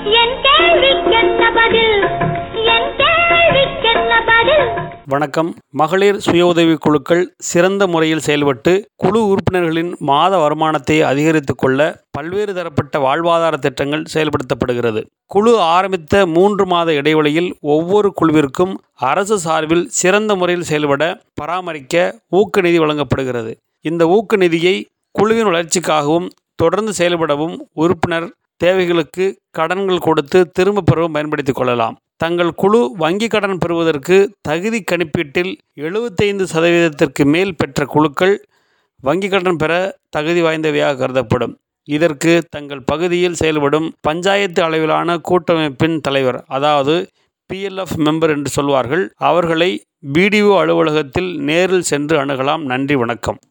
என் கேள்விக்கென்ன பதில் என் கேள்விக்கென்ன பதில் வணக்கம் மகளிர் சுய உதவி குழுக்கள் சிறந்த முறையில் செயல்பட்டு குழு உறுப்பினர்களின் மாத வருமானத்தை அதிகரித்துக் கொள்ள பல்வேறு தரப்பட்ட வாழ்வாதார திட்டங்கள் செயல்படுத்தப்படுகிறது குழு ஆரம்பித்த மூன்று மாத இடைவெளியில் ஒவ்வொரு குழுவிற்கும் அரசு சார்பில் சிறந்த முறையில் செயல்பட பராமரிக்க ஊக்க நிதி வழங்கப்படுகிறது இந்த ஊக்க நிதியை குழுவின் வளர்ச்சிக்காகவும் தொடர்ந்து செயல்படவும் உறுப்பினர் தேவைகளுக்கு கடன்கள் கொடுத்து திரும்ப பெறவும் பயன்படுத்திக் கொள்ளலாம் தங்கள் குழு வங்கி கடன் பெறுவதற்கு தகுதி கணிப்பீட்டில் எழுபத்தைந்து சதவீதத்திற்கு மேல் பெற்ற குழுக்கள் வங்கி கடன் பெற தகுதி வாய்ந்தவையாக கருதப்படும் இதற்கு தங்கள் பகுதியில் செயல்படும் பஞ்சாயத்து அளவிலான கூட்டமைப்பின் தலைவர் அதாவது பிஎல்எஃப் மெம்பர் என்று சொல்வார்கள் அவர்களை பிடிஓ அலுவலகத்தில் நேரில் சென்று அணுகலாம் நன்றி வணக்கம்